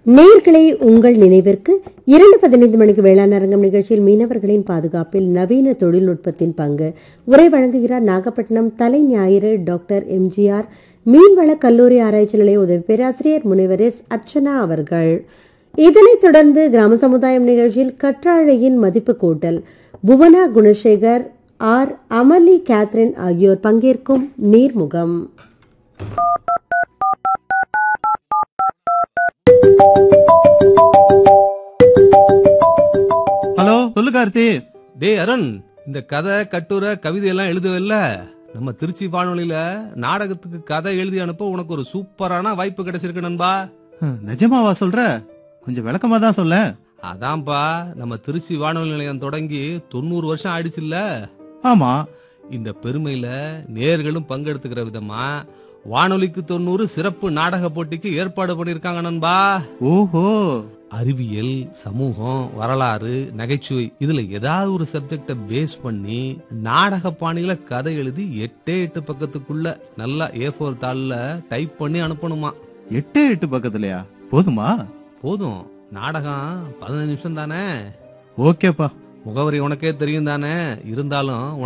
நேர்களை உங்கள் நினைவிற்கு இரண்டு பதினைந்து மணிக்கு வேளாண் அரங்கம் நிகழ்ச்சியில் மீனவர்களின் பாதுகாப்பில் நவீன தொழில்நுட்பத்தின் பங்கு உரை வழங்குகிறார் நாகப்பட்டினம் தலை ஞாயிறு டாக்டர் எம்ஜிஆர் மீன்வள கல்லூரி ஆராய்ச்சி நிலைய உதவி பேராசிரியர் முனைவர் எஸ் அர்ச்சனா அவர்கள் இதனைத் தொடர்ந்து கிராம சமுதாயம் நிகழ்ச்சியில் கற்றாழையின் மதிப்பு கூட்டல் புவனா குணசேகர் ஆர் அமலி கேத்ரின் ஆகியோர் பங்கேற்கும் நீர்முகம் ஹலோ சொல்லு கார்த்தி டேய் அருண் இந்த கதை கட்டுரை கவிதை எல்லாம் எழுதுவல்ல நம்ம திருச்சி வானொலியில நாடகத்துக்கு கதை எழுதி அனுப்ப உனக்கு ஒரு சூப்பரான வாய்ப்பு கிடைச்சிருக்கு நண்பா ஹம், நிஜமாவா சொல்ற கொஞ்சம் விளக்கமா தான் சொல்ல அதான்பா நம்ம திருச்சி வானொலி நிலையம் தொடங்கி தொண்ணூறு வருஷம் ஆயிடுச்சுல்ல ஆமா இந்த பெருமையில நேர்களும் பங்கெடுத்துக்கிற விதமா வானொலிக்கு தொண்ணூறு சிறப்பு நாடக போட்டிக்கு ஏற்பாடு பண்ணிருக்காங்க நண்பா ஓஹோ அறிவியல் சமூகம் வரலாறு நகைச்சுவை இதுல ஏதாவது ஒரு சப்ஜெக்ட பேஸ் பண்ணி நாடக பாணியில கதை எழுதி எட்டே எட்டு பக்கத்துக்குள்ள நல்லா ஏ ஃபோர் தாள்ல டைப் பண்ணி அனுப்பணுமா எட்டே எட்டு பக்கத்துலயா போதுமா போதும் நாடகம் பதினஞ்சு நிமிஷம் தானே ஓகேப்பா முகவரி உனக்கே தெரியும் தானே இருந்தாலும்